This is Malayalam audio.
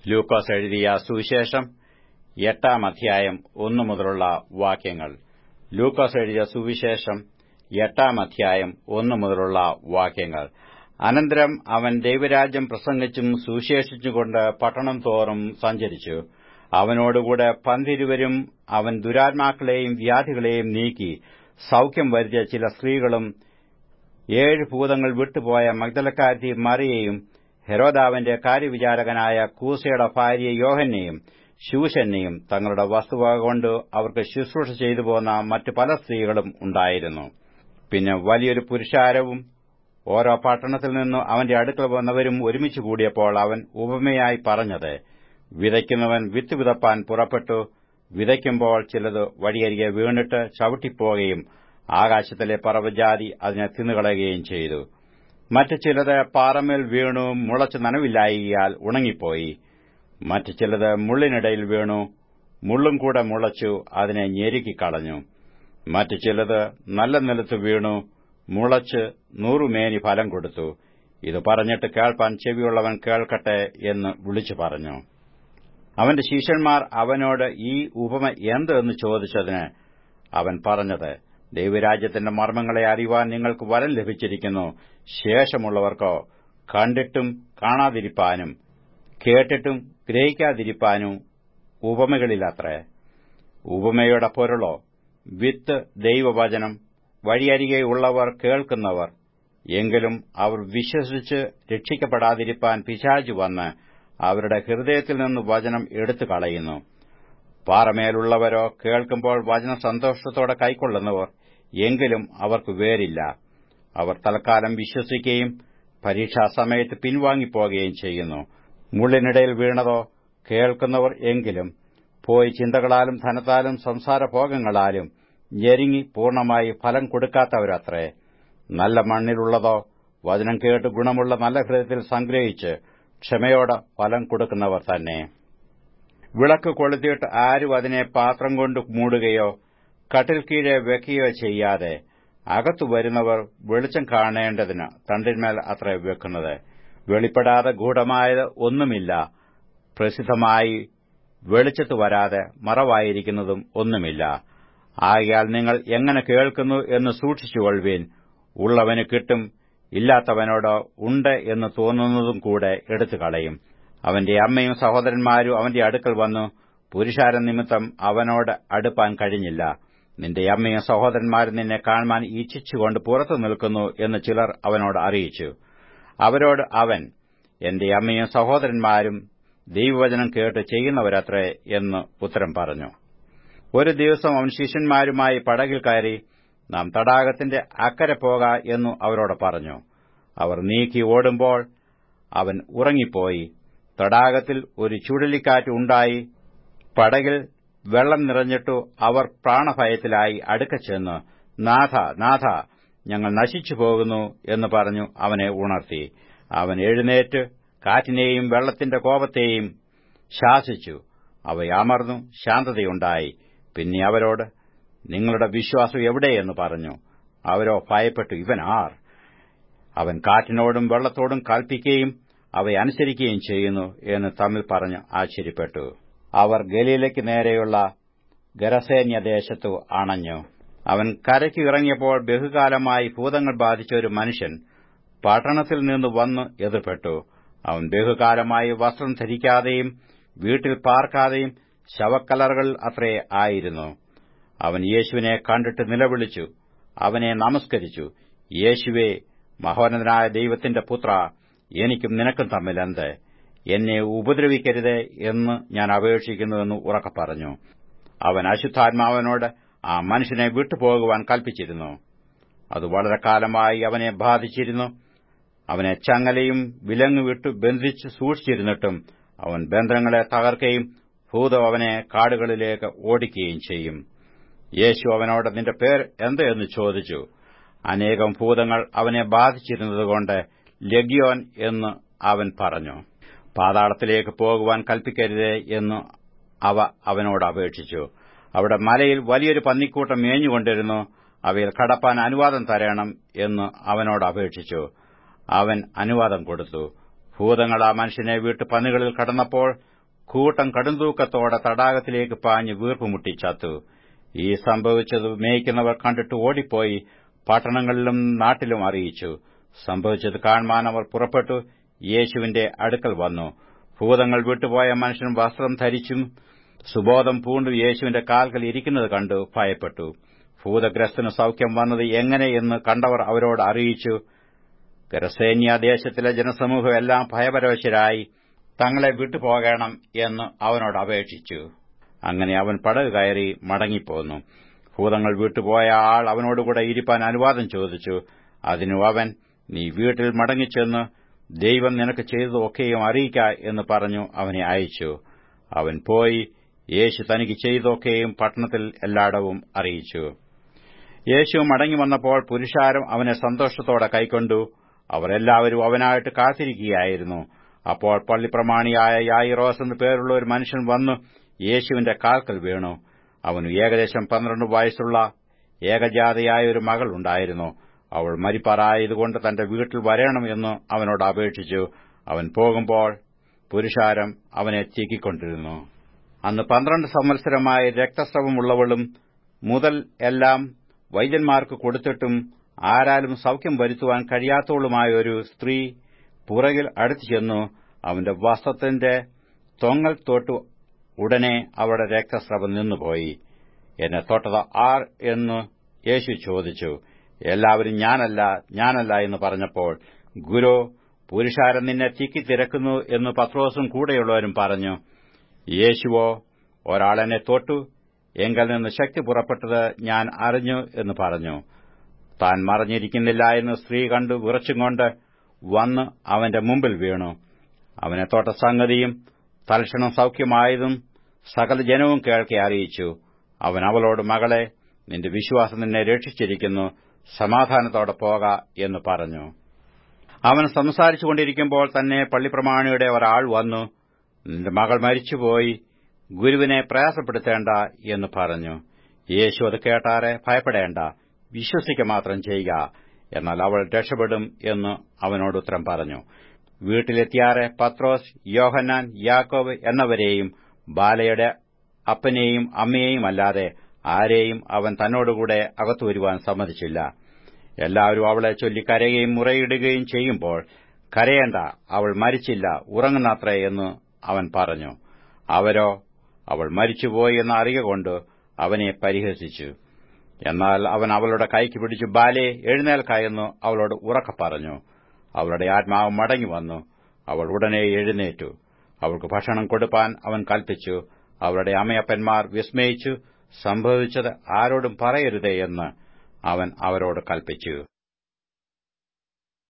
ലൂക്കോസ് എഴുതിയ സുവിശേഷം എട്ടാം അധ്യായം ഒന്നു മുതലുള്ള വാക്യങ്ങൾ ലൂക്കോസ് എഴുതിയ സുവിശേഷം എട്ടാം അധ്യായം ഒന്നു മുതലുള്ള വാക്യങ്ങൾ അനന്തരം അവൻ ദൈവരാജ്യം പ്രസംഗിച്ചും സുവിശേഷിച്ചുകൊണ്ട് പട്ടണം തോറും സഞ്ചരിച്ചു അവനോടുകൂടെ പന്തിരുവരും അവൻ ദുരാത്മാക്കളെയും വ്യാധികളെയും നീക്കി സൌഖ്യം വരുത്തിയ ചില സ്ത്രീകളും ഏഴ് ഭൂതങ്ങൾ വിട്ടുപോയ മഗ്ദലക്കാരി മറിയയും ഹെരോദാവിന്റെ കാര്യവിചാരകനായ കൂസയുടെ ഭാര്യ യോഹന്നെയും ശൂശന്നെയും തങ്ങളുടെ വസ്തുവക കൊണ്ട് അവർക്ക് ശുശ്രൂഷ ചെയ്തു പോന്ന മറ്റു പല സ്ത്രീകളും ഉണ്ടായിരുന്നു പിന്നെ വലിയൊരു പുരുഷാരവും ഓരോ പട്ടണത്തിൽ നിന്നു അവന്റെ അടുക്കൽ വന്നവരും ഒരുമിച്ച് കൂടിയപ്പോൾ അവൻ ഉപമയായി പറഞ്ഞത് വിതയ്ക്കുന്നവൻ വിത്ത് വിതപ്പാൻ പുറപ്പെട്ടു വിതയ്ക്കുമ്പോൾ ചിലത് വഴിയരികെ വീണിട്ട് ചവിട്ടിപ്പോകുകയും ആകാശത്തിലെ പറവജാതി അതിനെ തിന്നുകളയുകയും ചെയ്തു മറ്റു ചിലത് പാറമേൽ വീണു മുളച്ച് നനവില്ലായികയാൽ ഉണങ്ങിപ്പോയി മറ്റു ചിലത് മുള്ളിനിടയിൽ വീണു മുള്ളും കൂടെ മുളച്ചു അതിനെ ഞെരുക്കിക്കളഞ്ഞു മറ്റു ചിലത് നല്ല നിലത്ത് വീണു മുളച്ച് നൂറുമേനി ഫലം കൊടുത്തു ഇത് പറഞ്ഞിട്ട് കേൾപ്പാൻ ചെവിയുള്ളവൻ കേൾക്കട്ടെ എന്ന് വിളിച്ചു പറഞ്ഞു അവന്റെ ശിഷ്യന്മാർ അവനോട് ഈ ഉപമ എന്ത് എന്ന് ചോദിച്ചതിന് അവൻ പറഞ്ഞത് ദൈവരാജ്യത്തിന്റെ മർമ്മങ്ങളെ അറിയുവാൻ നിങ്ങൾക്ക് വരം ലഭിച്ചിരിക്കുന്നു ശേഷമുള്ളവർക്കോ കണ്ടിട്ടും കാണാതിരിപ്പാനും കേട്ടിട്ടും ഗ്രഹിക്കാതിരിപ്പാനും ഉപമകളിലത്രേ ഉപമയുടെ പൊരുളോ വിത്ത് ദൈവവചനം വഴിയരികെയുള്ളവർ കേൾക്കുന്നവർ എങ്കിലും അവർ വിശ്വസിച്ച് രക്ഷിക്കപ്പെടാതിരിപ്പാൻ പിശാചു വന്ന് അവരുടെ ഹൃദയത്തിൽ നിന്ന് വചനം എടുത്തു കളയുന്നു പാറമേലുള്ളവരോ കേൾക്കുമ്പോൾ വചനം സന്തോഷത്തോടെ കൈക്കൊള്ളുന്നവർ എങ്കിലും അവർക്ക് വേരില്ല അവർ തൽക്കാലം വിശ്വസിക്കുകയും പരീക്ഷാസമയത്ത് പിൻവാങ്ങിപ്പോകുകയും ചെയ്യുന്നു മുള്ളിനിടയിൽ വീണതോ കേൾക്കുന്നവർ എങ്കിലും പോയി ചിന്തകളാലും ധനത്താലും സംസാരഭോഗങ്ങളാലും ഞെരുങ്ങി പൂർണ്ണമായി ഫലം കൊടുക്കാത്തവരത്രേ നല്ല മണ്ണിലുള്ളതോ വചനം കേട്ട് ഗുണമുള്ള നല്ല ഹൃദയത്തിൽ സംഗ്രഹിച്ച് ക്ഷമയോടെ ഫലം കൊടുക്കുന്നവർ തന്നെ വിളക്ക് കൊളുത്തിയിട്ട് ആരും അതിനെ പാത്രം കൊണ്ട് മൂടുകയോ കട്ടിൽ കീഴെ വെക്കുകയോ ചെയ്യാതെ അകത്തു വരുന്നവർ വെളിച്ചം കാണേണ്ടതിന് തണ്ടിന്മേൽ അത്ര വെക്കുന്നത് വെളിപ്പെടാതെ ഗൂഢമായത് ഒന്നുമില്ല പ്രസിദ്ധമായി വെളിച്ചത്ത് വരാതെ മറവായിരിക്കുന്നതും ഒന്നുമില്ല ആകയാൽ നിങ്ങൾ എങ്ങനെ കേൾക്കുന്നു എന്ന് സൂക്ഷിച്ചുകൊള്ളുവീൻ ഉള്ളവന് കിട്ടും ഇല്ലാത്തവനോട് ഉണ്ട് എന്ന് തോന്നുന്നതും കൂടെ എടുത്തു കളയും അവന്റെ അമ്മയും സഹോദരന്മാരും അവന്റെ അടുക്കൽ വന്നു പുരുഷാര നിമിത്തം അവനോട് അടുപ്പാൻ കഴിഞ്ഞില്ല നിന്റെ അമ്മയും സഹോദരന്മാരും നിന്നെ കാണുവാൻ ഇച്ഛിച്ചുകൊണ്ട് പുറത്തു നിൽക്കുന്നു എന്ന് ചിലർ അവനോട് അറിയിച്ചു അവരോട് അവൻ എന്റെ അമ്മയും സഹോദരന്മാരും ദൈവവചനം കേട്ട് ചെയ്യുന്നവരത്രേ എന്ന് ഉത്തരം പറഞ്ഞു ഒരു ദിവസം അവൻ ശിഷ്യന്മാരുമായി പടകിൽ കയറി നാം തടാകത്തിന്റെ അക്കരെ പോക എന്നു അവരോട് പറഞ്ഞു അവർ നീക്കി ഓടുമ്പോൾ അവൻ ഉറങ്ങിപ്പോയി തടാകത്തിൽ ഒരു ചുഴലിക്കാറ്റ് ഉണ്ടായി പടകിൽ വെള്ളം നിറഞ്ഞിട്ടു അവർ പ്രാണഭയത്തിലായി അടുക്ക ചെന്ന് നാഥ നാഥ ഞങ്ങൾ നശിച്ചു പോകുന്നു എന്ന് പറഞ്ഞു അവനെ ഉണർത്തി അവൻ എഴുന്നേറ്റ് കാറ്റിനെയും വെള്ളത്തിന്റെ കോപത്തെയും ശാസിച്ചു അവയമർന്നു ശാന്തതയുണ്ടായി പിന്നെ അവരോട് നിങ്ങളുടെ വിശ്വാസം എവിടെയെന്ന് പറഞ്ഞു അവരോ ഭയപ്പെട്ടു ഇവൻ ആർ അവൻ കാറ്റിനോടും വെള്ളത്തോടും കൽപ്പിക്കുകയും അവയനുസരിക്കുകയും ചെയ്യുന്നു എന്ന് തമ്മിൽ പറഞ്ഞ് ആശ്ചര്യപ്പെട്ടു അവർ ഗലീലയ്ക്ക് നേരെയുള്ള ഗരസേന്യദേശത്തു അണഞ്ഞു അവൻ കരയ്ക്ക് ഇറങ്ങിയപ്പോൾ ബഹുകാലമായി ഭൂതങ്ങൾ ബാധിച്ച ഒരു മനുഷ്യൻ പട്ടണത്തിൽ നിന്ന് വന്ന് എതിർപ്പെട്ടു അവൻ ബഹുകാലമായി വസ്ത്രം ധരിക്കാതെയും വീട്ടിൽ പാർക്കാതെയും ശവക്കലറുകൾ അത്രേ ആയിരുന്നു അവൻ യേശുവിനെ കണ്ടിട്ട് നിലവിളിച്ചു അവനെ നമസ്കരിച്ചു യേശുവേ മഹോന്നതനായ ദൈവത്തിന്റെ പുത്ര എനിക്കും നിനക്കും തമ്മിൽ എന്ത് എന്നെ ഉപദ്രവിക്കരുതേ എന്ന് ഞാൻ അപേക്ഷിക്കുന്നുവെന്ന് ഉറക്കെ പറഞ്ഞു അവൻ അശുദ്ധാത്മാവനോട് ആ മനുഷ്യനെ വിട്ടുപോകുവാൻ കൽപ്പിച്ചിരുന്നു അത് വളരെ കാലമായി അവനെ ബാധിച്ചിരുന്നു അവനെ ചങ്ങലയും വിലങ്ങ് വിട്ടു ബന്ധിച്ച് സൂക്ഷിച്ചിരുന്നിട്ടും അവൻ ബന്ധങ്ങളെ തകർക്കുകയും ഭൂതം അവനെ കാടുകളിലേക്ക് ഓടിക്കുകയും ചെയ്യും യേശു അവനോട് നിന്റെ പേർ എന്ത് എന്ന് ചോദിച്ചു അനേകം ഭൂതങ്ങൾ അവനെ ബാധിച്ചിരുന്നതുകൊണ്ട് ലഗ്യോൻ എന്ന് അവൻ പറഞ്ഞു പാതാളത്തിലേക്ക് പോകുവാൻ കൽപ്പിക്കരുതേ എന്ന് അവ അവനോട് അപേക്ഷിച്ചു അവിടെ മലയിൽ വലിയൊരു പന്നിക്കൂട്ടം മേഞ്ഞുകൊണ്ടിരുന്നു അവയിൽ കടപ്പാൻ അനുവാദം തരണം എന്ന് അവനോട് അപേക്ഷിച്ചു അവൻ അനുവാദം കൊടുത്തു ഭൂതങ്ങൾ ആ മനുഷ്യനെ വീട്ടു പന്നികളിൽ കടന്നപ്പോൾ കൂട്ടം കടുംതൂക്കത്തോടെ തടാകത്തിലേക്ക് പാഞ്ഞ് വീർപ്പുമുട്ടി ചത്തു ഈ സംഭവിച്ചത് മേയ്ക്കുന്നവർ കണ്ടിട്ട് ഓടിപ്പോയി പട്ടണങ്ങളിലും നാട്ടിലും അറിയിച്ചു സംഭവിച്ചത് കാണുവാൻ അവർ പുറപ്പെട്ടു യേശുവിന്റെ അടുക്കൽ വന്നു ഭൂതങ്ങൾ വിട്ടുപോയ മനുഷ്യൻ വസ്ത്രം ധരിച്ചും സുബോധം പൂണ്ടു യേശുവിന്റെ കാൽക്കൽ ഇരിക്കുന്നത് കണ്ടു ഭയപ്പെട്ടു ഭൂതഗ്രസ്തന് സൌഖ്യം വന്നത് എങ്ങനെയെന്ന് കണ്ടവർ അവരോട് അറിയിച്ചു ഗരസേന്യ ദേശത്തിലെ ജനസമൂഹം എല്ലാം ഭയപരവശരായി തങ്ങളെ വിട്ടുപോകണം എന്ന് അവനോട് അപേക്ഷിച്ചു അങ്ങനെ അവൻ പടക് കയറി മടങ്ങിപ്പോന്നു ഭൂതങ്ങൾ വിട്ടുപോയ ആൾ അവനോടുകൂടെ ഇരിപ്പാൻ അനുവാദം ചോദിച്ചു അതിനു അവൻ നീ വീട്ടിൽ മടങ്ങിച്ചെന്ന് ദൈവം നിനക്ക് ചെയ്തതൊക്കെയും അറിയിക്ക എന്ന് പറഞ്ഞു അവനെ അയച്ചു അവൻ പോയി യേശു തനിക്ക് ചെയ്തൊക്കെയും പട്ടണത്തിൽ എല്ലായിടവും അറിയിച്ചു യേശു മടങ്ങി വന്നപ്പോൾ പുരുഷാരം അവനെ സന്തോഷത്തോടെ കൈക്കൊണ്ടു അവർ എല്ലാവരും അവനായിട്ട് കാത്തിരിക്കുകയായിരുന്നു അപ്പോൾ പള്ളിപ്രമാണിയായ യായിറോസ് എന്നു പേരുള്ള ഒരു മനുഷ്യൻ വന്നു യേശുവിന്റെ കാൽക്കൽ വീണു അവന് ഏകദേശം പന്ത്രണ്ട് വയസ്സുള്ള ഏകജാതയായ ഒരു മകൾ ഉണ്ടായിരുന്നു അവൾ മരിപ്പാറായതുകൊണ്ട് തന്റെ വീട്ടിൽ വരണമെന്ന് അവനോട് അപേക്ഷിച്ചു അവൻ പോകുമ്പോൾ പുരുഷാരം അവനെ ചീക്കിക്കൊണ്ടിരുന്നു അന്ന് പന്ത്രണ്ട് സംവത്സരമായി രക്തസ്രവമുള്ളവളും മുതൽ എല്ലാം വൈദ്യന്മാർക്ക് കൊടുത്തിട്ടും ആരാലും സൌഖ്യം വരുത്തുവാൻ കഴിയാത്തവളുമായ ഒരു സ്ത്രീ പുറകിൽ അടുത്തു ചെന്നു അവന്റെ വസ്ത്രത്തിന്റെ തൊങ്ങൽ തൊട്ടു ഉടനെ അവളുടെ രക്തസ്രവം നിന്നുപോയി എന്നെ തൊട്ടത് ആർ എന്ന് യേശു ചോദിച്ചു എല്ലാവരും ഞാനല്ല ഞാനല്ല എന്ന് പറഞ്ഞപ്പോൾ ഗുരു പുരുഷാരൻ നിന്നെ തിക്കി തിരക്കുന്നു എന്ന് പത്രോസും കൂടെയുള്ളവരും പറഞ്ഞു യേശുവോ ഒരാളെന്നെ തൊട്ടു എങ്കിൽ നിന്ന് ശക്തി പുറപ്പെട്ടത് ഞാൻ അറിഞ്ഞു എന്ന് പറഞ്ഞു താൻ മറഞ്ഞിരിക്കുന്നില്ല എന്ന് സ്ത്രീ കണ്ടു വിറച്ചുകൊണ്ട് വന്ന് അവന്റെ മുമ്പിൽ വീണു അവനെ തൊട്ട സംഗതിയും തൽക്ഷണം സൌഖ്യമായതും സകല ജനവും കേൾക്കെ അറിയിച്ചു അവൻ അവളോട് മകളെ നിന്റെ വിശ്വാസം നിന്നെ രക്ഷിച്ചിരിക്കുന്നു സമാധാനത്തോടെ പോക എന്ന് പറഞ്ഞു അവൻ സംസാരിച്ചുകൊണ്ടിരിക്കുമ്പോൾ തന്നെ പള്ളിപ്രമാണിയുടെ ഒരാൾ വന്നു നിന്റെ മകൾ മരിച്ചുപോയി ഗുരുവിനെ പ്രയാസപ്പെടുത്തേണ്ട എന്ന് പറഞ്ഞു യേശു അത് കേട്ടാറെ ഭയപ്പെടേണ്ട വിശ്വസിക്ക മാത്രം ചെയ്യുക എന്നാൽ അവൾ രക്ഷപ്പെടും എന്ന് അവനോട് ഉത്തരം പറഞ്ഞു വീട്ടിലെത്തിയാറെ പത്രോസ് യോഹന്നാൻ യാക്കോബ് എന്നവരെയും ബാലയുടെ അപ്പനെയും അമ്മയെയും അല്ലാതെ ആരെയും അവൻ തന്നോടുകൂടെ അകത്തു വരുവാൻ സമ്മതിച്ചില്ല എല്ലാവരും അവളെ ചൊല്ലി കരയുകയും മുറയിടുകയും ചെയ്യുമ്പോൾ കരയേണ്ട അവൾ മരിച്ചില്ല ഉറങ്ങുന്നത്രേ എന്ന് അവൻ പറഞ്ഞു അവരോ അവൾ മരിച്ചുപോയി എന്ന് അറിയുകൊണ്ട് അവനെ പരിഹസിച്ചു എന്നാൽ അവൻ അവളുടെ കൈക്ക് പിടിച്ചു ബാലെ എഴുന്നേൽക്കായെന്ന് അവളോട് ഉറക്കെ പറഞ്ഞു അവളുടെ ആത്മാവ് മടങ്ങി വന്നു അവൾ ഉടനെ എഴുന്നേറ്റു അവൾക്ക് ഭക്ഷണം കൊടുപ്പാൻ അവൻ കൽപ്പിച്ചു അവളുടെ അമ്മയപ്പന്മാർ വിസ്മയിച്ചു സംഭവിച്ചത് ആരോടും പറയരുതേ എന്ന് അവൻ അവരോട് കൽപ്പിച്ചു